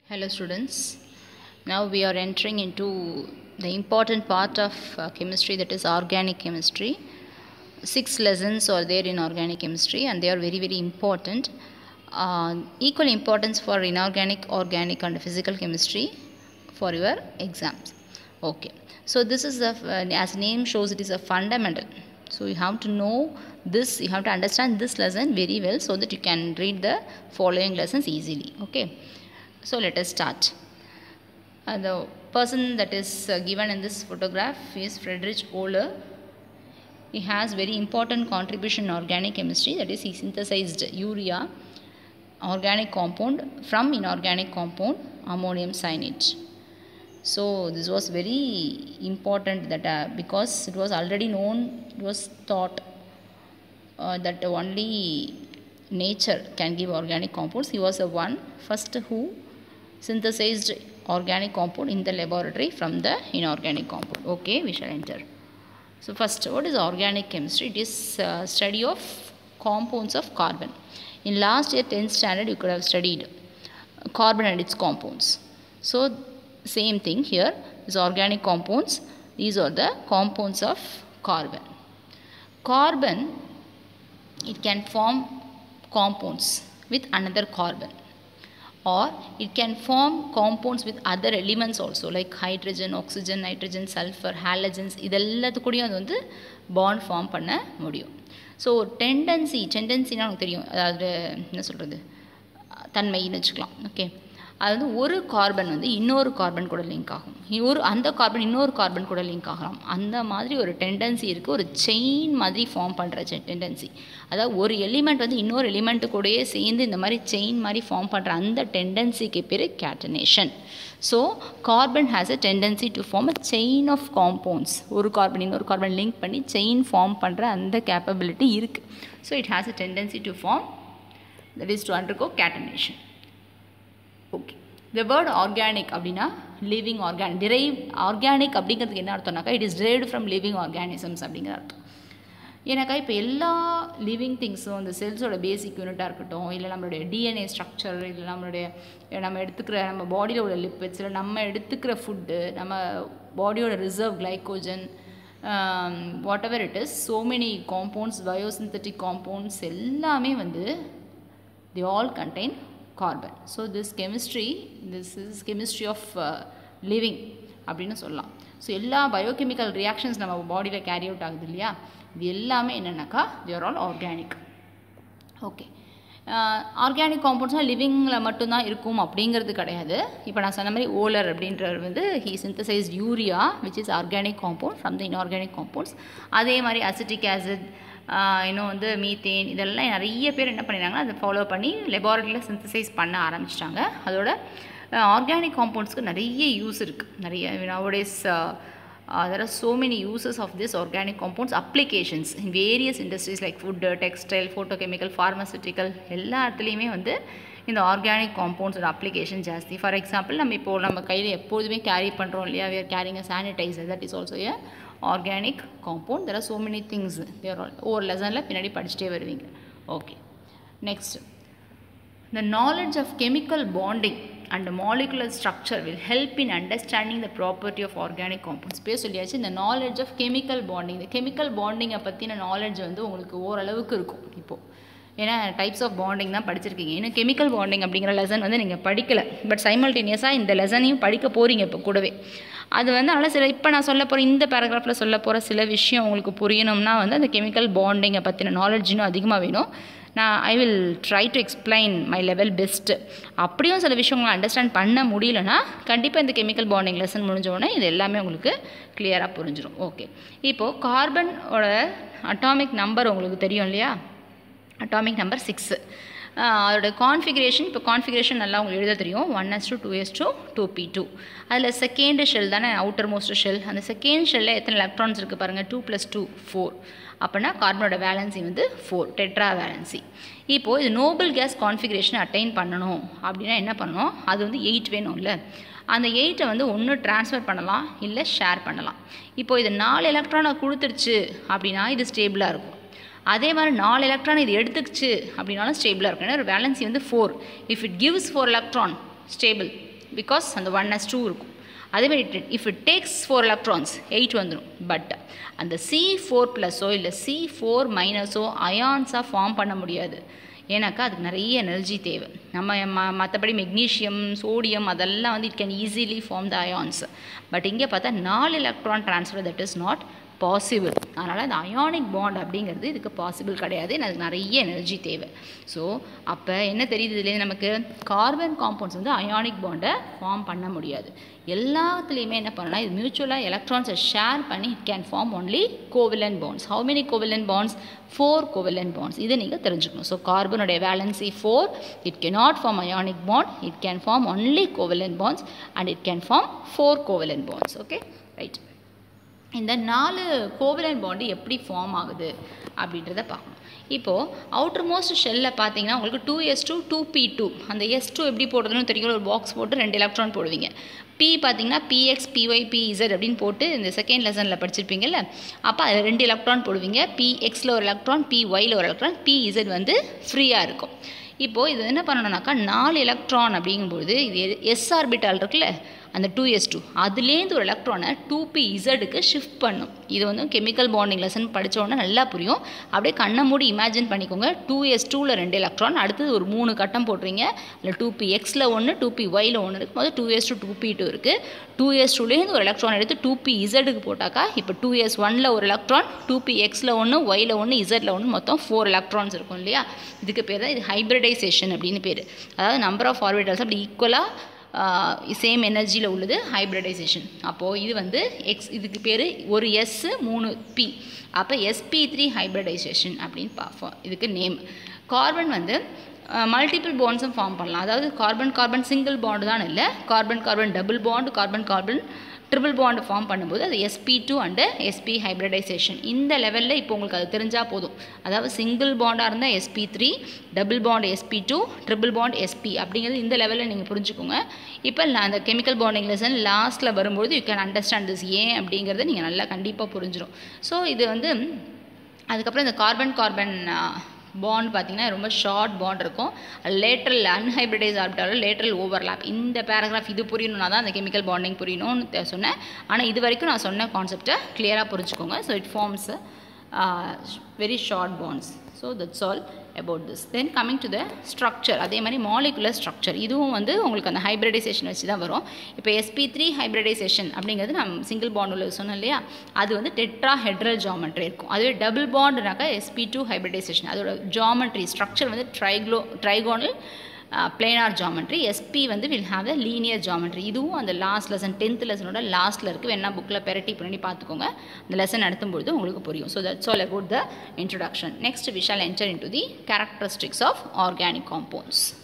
Hello students. Now we are entering into the important part of uh, chemistry that is organic chemistry. Six lessons are there in organic chemistry and they are very very important. Uh, equal importance for inorganic, organic and physical chemistry for your exams. Okay. So this is a, uh, as name shows it is a fundamental. So you have to know this, you have to understand this lesson very well so that you can read the following lessons easily. Okay. So let us start. Uh, the person that is uh, given in this photograph is Friedrich Ohler. He has very important contribution in organic chemistry that is he synthesized urea organic compound from inorganic compound ammonium cyanide. So this was very important that uh, because it was already known, it was thought uh, that only nature can give organic compounds. He was the one first who synthesized organic compound in the laboratory from the inorganic compound. Okay, we shall enter. So first, what is organic chemistry? It is uh, study of compounds of carbon. In last year 10th standard, you could have studied carbon and its compounds. So same thing here is organic compounds. These are the compounds of carbon. Carbon, it can form compounds with another carbon or it can form compounds with other elements also like hydrogen, oxygen, nitrogen, sulfur, halogens இதெல்லாத்துக்கூடையும் அது வந்து bond form பண்ண முடியும் so tendency டெண்டன்சினா நமக்கு தெரியும் அதாவது என்ன சொல்கிறது தன்மைன்னு வச்சுக்கலாம் ஓகே அது வந்து ஒரு கார்பன் வந்து இன்னொரு கார்பன் கூட லிங்க் ஆகும் ஒரு அந்த கார்பன் இன்னொரு கார்பன் கூட லிங்க் ஆகலாம் அந்த மாதிரி ஒரு டெண்டன்சி இருக்குது ஒரு செயின் மாதிரி ஃபார்ம் பண்ணுற டெண்டன்சி அதாவது ஒரு எலிமெண்ட் வந்து இன்னொரு எலிமெண்ட்டு கூடயே சேர்ந்து இந்த மாதிரி செயின் மாதிரி ஃபார்ம் பண்ணுற அந்த டெண்டன்சிக்கு பேர் catenation so carbon has a tendency to form a chain of compounds ஒரு கார்பன் இன்னொரு கார்பன் லிங்க் பண்ணி செயின் ஃபார்ம் பண்ணுற அந்த கேப்பபிலிட்டி இருக்குது so it has a tendency to form that is to undergo catenation okay the word organic அப்படின்னா living organic derive organic அப்படிங்கிறதுக்கு என்ன அர்த்தம்னாக்கா it is derived from living organisms அப்படிங்கிற அர்த்தம் ஏன்னாக்கா இப்போ எல்லா லிவிங் திங்ஸும் இந்த செல்ஸோட பேசிக் யூனிட்டாக இருக்கட்டும் இல்லை நம்மளுடைய டிஎன்ஏ ஸ்ட்ரக்சர் இல்லை நம்மளுடைய நம்ம எடுத்துக்கிற நம்ம பாடியில் உள்ள லிப்பிட்ஸ் இல்லை நம்ம எடுத்துக்கிற ஃபுட்டு நம்ம பாடியோட reserve glycogen whatever it is so many compounds biosynthetic compounds எல்லாமே வந்து they all contain carbon so this chemistry this is chemistry of living அப்படின்னு சொல்லலாம் ஸோ எல்லா பயோகெமிக்கல் ரியாக்ஷன்ஸ் நம்ம பாடியில் கேரி அவுட் ஆகுது இல்லையா இது எல்லாமே என்னென்னாக்கா they're all organic okay organic காம்பவுண்ட்ஸ்னால் லிவிங்கில் மட்டும்தான் இருக்கும் அப்படிங்கிறது கிடையாது இப்போ நான் சொன்ன மாதிரி ஓலர் அப்படின்றவர் வந்து he synthesise urea which is organic compound from the inorganic compounds அதே மாதிரி அசிட்டிக் ஆசிட் இன்னும் வந்து மீத்தேன் இதெல்லாம் நிறைய பேர் என்ன பண்ணிடுறாங்கன்னா அதை ஃபாலோ பண்ணி லெபார்ட்டரியில் சிந்தசைஸ் பண்ண ஆரம்பிச்சிட்டாங்க அதோட ஆர்கானிக் காம்பவுண்ட்ஸ்க்கு நிறைய யூஸ் இருக்குது நிறைய nowadays there are so many uses of this organic compounds applications in various industries like food textile photochemical pharmaceutical எல்லா இடத்துலையுமே வந்து இந்த ஆர்கானிக் காம்பவுண்ட்ஸோட அப்ளிகேஷன் ஜாஸ்தி ஃபார் எக்ஸாம்பிள் நம்ம இப்போ நம்ம கையில் எப்போதுமே கேரி பண்ணுறோம் இல்லையா we are carrying a sanitiser that is also a organic compound there are so many things there all ஒவ்வொரு லெசனில் பின்னாடி படிச்சுட்டே வருவீங்க okay next the knowledge of chemical bonding and molecular structure will help in understanding the property of organic compounds பேர் சொல்லியாச்சு இந்த knowledge of chemical bonding இந்த chemical பாண்டிங்கை பற்றின நாலேஜ் வந்து உங்களுக்கு ஓரளவுக்கு இருக்கும் இப்போது ஏன்னா டைப்ஸ் ஆஃப் பாண்டிங் தான் படிச்சிருக்கீங்க இன்னும் கெமிக்கல் பாண்டிங் அப்படிங்கிற லெசன் வந்து நீங்கள் படிக்கலை பட் சைமல்டேனியஸாக இந்த லெசனையும் படிக்க போகிறீங்க இப்போ கூடவே அது வந்து அதனால் சில இப்போ நான் சொல்ல போகிற இந்த பேராகிராஃபில் சொல்ல போகிற சில விஷயம் உங்களுக்கு புரியணும்னா வந்து அந்த கெமிக்கல் பாண்டிங்கை பற்றின நாலேஜ் இன்னும் அதிகமாக வேணும் நான் I will try to explain my level best அப்படியும் சில விஷயங்களை அண்டர்ஸ்டாண்ட் பண்ண முடியலன்னா கண்டிப்பாக இந்த கெமிக்கல் பாண்டிங் லெசன் முடிஞ்சோடனே இது எல்லாமே உங்களுக்கு கிளியராக புரிஞ்சிடும் ஓகே இப்போது கார்பனோட அட்டாமிக் நம்பர் உங்களுக்கு தெரியும் இல்லையா அட்டாமிக் நம்பர் சிக்ஸு அதோட கான்ஃபிகரேஷன் இப்போ கான்ஃபிகரேஷன் நல்லா உங்களுக்கு எழுத தெரியும் one s two two s two two p two அதில் செகண்ட் ஷெல் தானே அவுட்டர் மோஸ்ட் ஷெல் அந்த செகண்ட் ஷெல்லில் எத்தனை எலக்ட்ரான்ஸ் இருக்குது பாருங்கள் டூ ப்ளஸ் டூ ஃபோர் அப்படின்னா கார்பனோட வேலன்சி வந்து ஃபோர் டெட்ரா வேலன்சி இப்போது இது நோபல் கேஸ் கான்ஃபிகரேஷனை அட்டைன் பண்ணணும் அப்படின்னா என்ன பண்ணணும் அது வந்து எயிட் வேணும்ல அந்த எயிட்டை வந்து ஒன்று ட்ரான்ஸ்ஃபர் பண்ணலாம் இல்லை ஷேர் பண்ணலாம் இப்போ இது நாலு எலக்ட்ரானை கொடுத்துருச்சு அப்படின்னா இது ஸ்டேபிளாக இருக்கும் அதே மாதிரி நாலு எலக்ட்ரான் இது எடுத்துக்கிச்சு அப்படின்னாலும் ஸ்டேபிளாக இருக்கும் ஏன்னா ஒரு வேலன்சி வந்து four if it gives four electron stable because அந்த ஒன் எஸ் டூ இருக்கும் அதேமாதிரி if it takes four electrons eight வந்துடும் பட் அந்த சி ஃபோர் ப்ளஸோ இல்லை சி ஃபோர் மைனஸோ அயான்ஸாக ஃபார்ம் பண்ண முடியாது ஏன்னாக்கா அதுக்கு நிறைய எனர்ஜி தேவை நம்ம ம மற்றபடி மெக்னீஷியம் சோடியம் அதெல்லாம் வந்து it can easily form the ions but இங்கே பார்த்தா நாலு electron transfer that is not possible அதனால் அந்த அயானிக் பாண்ட் அப்படிங்கிறது இதுக்கு பாசிபிள் கிடையாது அதுக்கு நிறைய எனர்ஜி தேவை ஸோ அப்போ என்ன தெரியுது இதுலேருந்து நமக்கு கார்பன் காம்பவுண்ட்ஸ் வந்து அயானிக் பாண்டை ஃபார்ம் பண்ண முடியாது எல்லாத்துலேயுமே என்ன பண்ணலாம் இது மியூச்சுவலாக எலக்ட்ரான்ஸை ஷேர் பண்ணி it can form only covalent bonds how many covalent bonds four covalent bonds இதை நீங்கள் தெரிஞ்சுக்கணும் ஸோ கார்பனுடைய valency four it can not form ionic bond it can form only covalent bonds and it can form four covalent bonds okay right இந்த நாலு covalent bond எப்படி form ஆகுது அப்படின்றத பார்க்கணும் இப்போது அவுட்டர் மோஸ்ட் ஷெல்லில் பார்த்தீங்கன்னா உங்களுக்கு two s two two p two அந்த எஸ் டூ எப்படி போடுறதுன்னு தெரியும் ஒரு பாக்ஸ் போட்டு ரெண்டு எலக்ட்ரான் போடுவீங்க பி பார்த்தீங்கன்னா பிஎக்ஸ் பிஒய் பிஇசட் அப்படின்னு போட்டு இந்த செகண்ட் லெசனில் படிச்சிருப்பீங்கல்ல அப்போ அதில் ரெண்டு எலக்ட்ரான் போடுவீங்க பிஎக்ஸில் ஒரு எலக்ட்ரான் பி ஒயில் ஒரு எலக்ட்ரான் பிஇசட் வந்து ஃப்ரீயாக இருக்கும் இப்போது இது என்ன பண்ணணும்னாக்கா நாலு எலக்ட்ரான் அப்படிங்கும்போது இது எஸ் ஆர்பிட்டால் இருக்குல்ல அந்த டூ எஸ் டூ அதுலேருந்து ஒரு எலக்ட்ரானை டூ பி இசடுக்கு ஷிஃப்ட் பண்ணும் இது வந்து கெமிக்கல் பாண்டிங் லெசன் படித்தோடனே நல்லா புரியும் அப்படியே கண்ணை மூடி இமேஜின் பண்ணிக்கோங்க டூ எஸ் டூவில் ரெண்டு எலக்ட்ரான் அடுத்தது ஒரு மூணு கட்டம் போட்டுறீங்க இல்லை டூ பி எக்ஸில் ஒன்று டூ பி ஒயில் ஒன்று இருக்கும் போது two s two two p two இருக்குது டூ எஸ் டூலேருந்து ஒரு எலக்ட்ரான் எடுத்து டூ பி இசடுக்கு போட்டாக்கா இப்போ டூ எஸ் ஒனில் ஒரு எலக்ட்ரான் டூ பி எக்ஸில் ஒன்று ஒயில் ஒன்று இசட்டில் ஒன்று மொத்தம் ஃபோர் எலக்ட்ரான்ஸ் இருக்கும் இல்லையா இதுக்கு பேர் தான் இது ஹைப்ரிடைசேஷன் அப்படின்னு பேர் அதாவது நம்பர் ஆஃப் ஆர்பிட்டல்ஸ் அப்படி ஈக்குவலாக சேம் எனர்ஜியில் உள்ளது ஹைப்ரிடைசேஷன் அப்போது இது வந்து எக்ஸ் இதுக்கு பேர் ஒரு எஸ்ஸு மூணு பி அப்போ எஸ்பி த்ரீ ஹைப்ரிடைசேஷன் அப்படின்னு பார்ப்போம் இதுக்கு நேம் கார்பன் வந்து மல்டிபிள் பாண்ட்ஸும் ஃபார்ம் பண்ணலாம் அதாவது கார்பன் கார்பன் சிங்கிள் பாண்டு தான் இல்லை carbon carbon double bond carbon carbon triple bond form பண்ணும்போது அது sp two and sp hybridisation இந்த லெவலில் இப்போ உங்களுக்கு அது தெரிஞ்சால் போதும் அதாவது சிங்கிள் பாண்டாக இருந்தால் sp three double bond sp two triple bond sp அப்படிங்கிறது இந்த லெவலில் நீங்கள் புரிஞ்சுக்கோங்க இப்போ நான் அந்த கெமிக்கல் பாண்டிங் லெசன் லாஸ்ட்டில் வரும்போது யூ கேன் அண்டர்ஸ்டாண்ட் திஸ் ஏன் அப்படிங்கிறத நீங்கள் நல்லா கண்டிப்பாக புரிஞ்சிடும் ஸோ இது வந்து அதுக்கப்புறம் இந்த கார்பன் கார்பன் பாண்ட் பார்த்திங்கன்னா ரொம்ப ஷார்ட் பாண்ட் இருக்கும் லேட்ரல் அன்ஹைப்ரிடைஸ் ஆர்பிட்டாலும் லேட்ரல் ஓவர்லாப் இந்த பேராகிராஃப் இது புரியணும்னா தான் அந்த கெமிக்கல் பாண்டிங் புரியணும்னு சொன்னேன் ஆனால் இது வரைக்கும் நான் சொன்ன கான்செப்டை கிளியராக புரிஞ்சுக்கோங்க so it forms very short bonds so that's all about this then coming to the structure அதே மாதிரி மாலிகுலர் ஸ்ட்ரக்சர் இதுவும் வந்து உங்களுக்கு அந்த ஹைப்ரிடைசேஷன் வச்சு தான் வரும் இப்போ எஸ்பி த்ரீ ஹைப்ரிடைசேஷன் அப்படிங்கிறது நம்ம சிங்கிள் பாண்ட் உள்ள சொன்னோம் இல்லையா அது வந்து டெட்ரா ஹெட்ரல் ஜாமெட்ரி இருக்கும் அதுவே டபுள் பாண்டுனாக்கா எஸ்பி டூ ஹைப்ரிடைசேஷன் அதோட ஜாமெட்ரி ஸ்ட்ரக்சர் வந்து ட்ரைக்ளோ ட்ரைகோனல் பிளேனார் ஜாமெட்ரி எஸ்பி வந்து will have the linear geometry இதுவும் அந்த லாஸ்ட் லெசன் டென்த் லெசனோட லாஸ்ட்டில் இருக்குது வேணா புக்கில் பெரட்டி பண்ணி பார்த்துக்கோங்க அந்த லெசன் நடத்தும்பொழுது உங்களுக்கு புரியும் so that's all about the introduction next we shall enter in to the characteristics of organic compounds